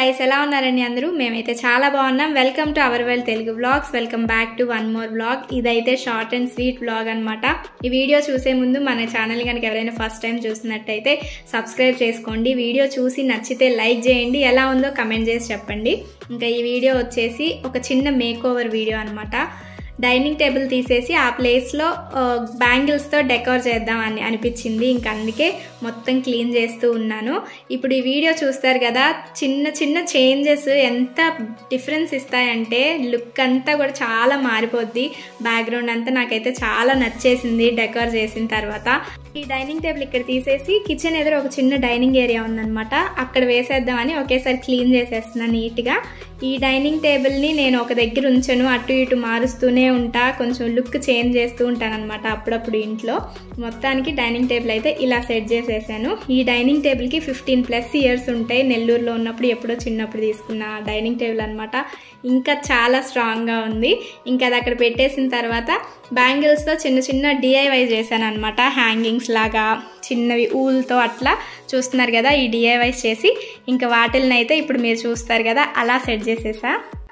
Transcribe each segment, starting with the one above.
guys ఎలా ఉన్నారండి అందరూ మేమైతే చాలా బాగున్నాం welcome to our well Telugu blogs welcome back to one more blog ఇదైతే షార్ట్ అండ్ స్వీట్ బ్లాగ్ అనమాట ఈ వీడియో చూసే ముందు మన ఛానల్ కనుక ఎవరైనా ఫస్ట్ టైం చూసినట్టయితే సబ్స్క్రైబ్ చేసుకోండి వీడియో చూసి నచ్చితే లైక్ చేయండి ఎలా ఉందో కమెంట్ చేసి చెప్పండి ఇంకా ఈ వీడియో వచ్చేసి ఒక చిన్న మేక్ ఓవర్ వీడియో అనమాట డైనింగ్ టేబుల్ తీసేసి ఆ ప్లేస్లో బ్యాంగిల్స్తో డెకోర్ చేద్దాం అని అనిపించింది ఇంక అందుకే మొత్తం క్లీన్ చేస్తూ ఉన్నాను ఇప్పుడు ఈ వీడియో చూస్తారు కదా చిన్న చిన్న చేంజెస్ ఎంత డిఫరెన్స్ ఇస్తాయంటే లుక్ అంతా కూడా చాలా మారిపోద్ది బ్యాక్గ్రౌండ్ అంతా నాకైతే చాలా నచ్చేసింది డెకోర్ చేసిన తర్వాత ఈ డైనింగ్ టేబుల్ ఇక్కడ తీసేసి కిచెన్ ఎదురు ఒక చిన్న డైనింగ్ ఏరియా ఉందన్నమాట అక్కడ వేసేద్దామని ఒకేసారి క్లీన్ చేసేస్తున్నాను నీట్గా ఈ డైనింగ్ టేబుల్ని నేను ఒక దగ్గర ఉంచను అటు ఇటు మారుస్తూనే ఉంటా కొంచెం లుక్ చేంజ్ చేస్తూ ఉంటాను అనమాట అప్పుడప్పుడు ఇంట్లో మొత్తానికి డైనింగ్ టేబుల్ అయితే ఇలా సెట్ చేసేసాను ఈ డైనింగ్ టేబుల్కి ఫిఫ్టీన్ ప్లస్ ఇయర్స్ ఉంటాయి నెల్లూరులో ఉన్నప్పుడు ఎప్పుడో చిన్నప్పుడు తీసుకున్న డైనింగ్ టేబుల్ అనమాట ఇంకా చాలా స్ట్రాంగ్గా ఉంది ఇంకా అది అక్కడ పెట్టేసిన తర్వాత బ్యాంగిల్స్తో చిన్న చిన్న డిఐవై చేశాను అనమాట హ్యాంగింగ్స్ లాగా చిన్నవి ఊల్తో అట్లా చూస్తున్నారు కదా ఈ డిఐవైస్ చేసి ఇంకా వాటిల్ని అయితే ఇప్పుడు మీరు చూస్తారు కదా అలా సెట్ చేసేసా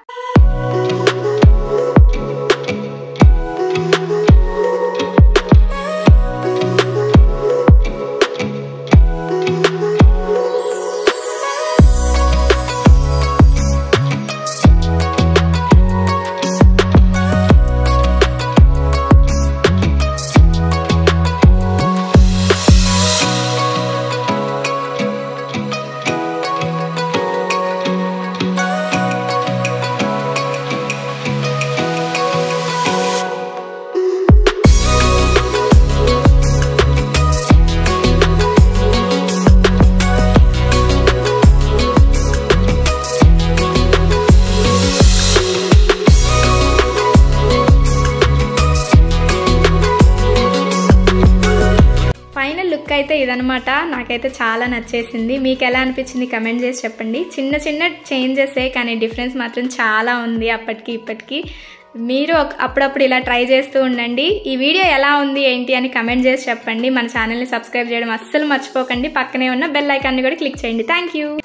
ఫైనల్ లుక్ అయితే ఇదనమాట నాకైతే చాలా నచ్చేసింది మీకు ఎలా అనిపించింది కమెంట్ చేసి చెప్పండి చిన్న చిన్న చేంజెసే కానీ డిఫరెన్స్ మాత్రం చాలా ఉంది అప్పటికి ఇప్పటికి మీరు అప్పుడప్పుడు ఇలా ట్రై చేస్తూ ఉండండి ఈ వీడియో ఎలా ఉంది ఏంటి అని కమెంట్ చేసి చెప్పండి మన ఛానల్ని సబ్స్క్రైబ్ చేయడం అస్సలు మర్చిపోకండి పక్కనే ఉన్న బెల్ ఐకాన్ని కూడా క్లిక్ చేయండి థ్యాంక్ యూ